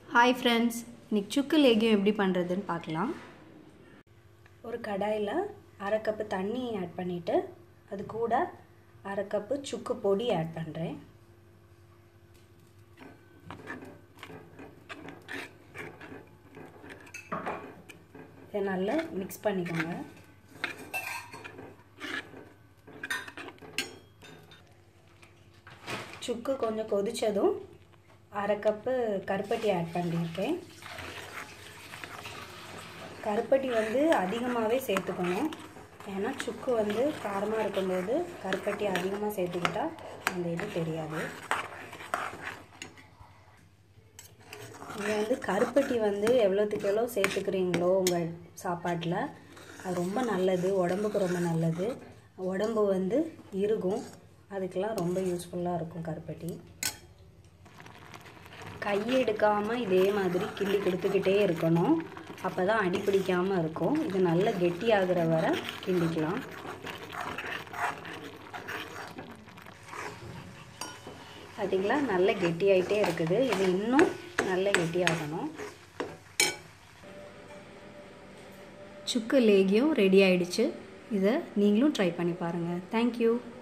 hi friends இன்னைக்கு சுக்கு லேகியம் எப்படி பண்ணுறதுன்னு பார்க்கலாம் ஒரு கடாயில் அரை கப்பு தண்ணி ஆட் பண்ணிவிட்டு அது கூட அரை கப்பு சுக்கு பொடி ஆட் பண்ணுறேன் இதை நல்லா மிக்ஸ் பண்ணிக்கோங்க சுக்கு கொஞ்சம் கொதித்ததும் அரை கப்பு கருப்பட்டி ஆட் பண்ணியிருக்கேன் கருப்பட்டி வந்து அதிகமாகவே சேர்த்துக்கணும் ஏன்னா சுக்கு வந்து காரமாக இருக்கும்போது கருப்பட்டி அதிகமாக சேர்த்துக்கிட்டா அந்த இது தெரியாது நீங்கள் வந்து கருப்பட்டி வந்து எவ்வளோத்துக்கு எவ்வளோ சேர்த்துக்கிறீங்களோ உங்கள் சாப்பாட்டில் அது ரொம்ப நல்லது உடம்புக்கு ரொம்ப நல்லது உடம்பு வந்து இறுகும் அதுக்கெல்லாம் ரொம்ப யூஸ்ஃபுல்லாக இருக்கும் கருப்பட்டி கையெடுக்காமல் இதே மாதிரி கிள்ளி கொடுத்துக்கிட்டே இருக்கணும் அப்போ தான் அடி பிடிக்காமல் இருக்கும் இது நல்லா கெட்டியாகிற வரை கிண்டிக்கலாம் பார்த்தீங்களா நல்ல கெட்டியாயிட்டே இருக்குது இது இன்னும் நல்ல கெட்டியாகணும் சுக்கு லேகியம் ரெடி ஆயிடுச்சு இதை நீங்களும் ட்ரை பண்ணி பாருங்கள் தேங்க்யூ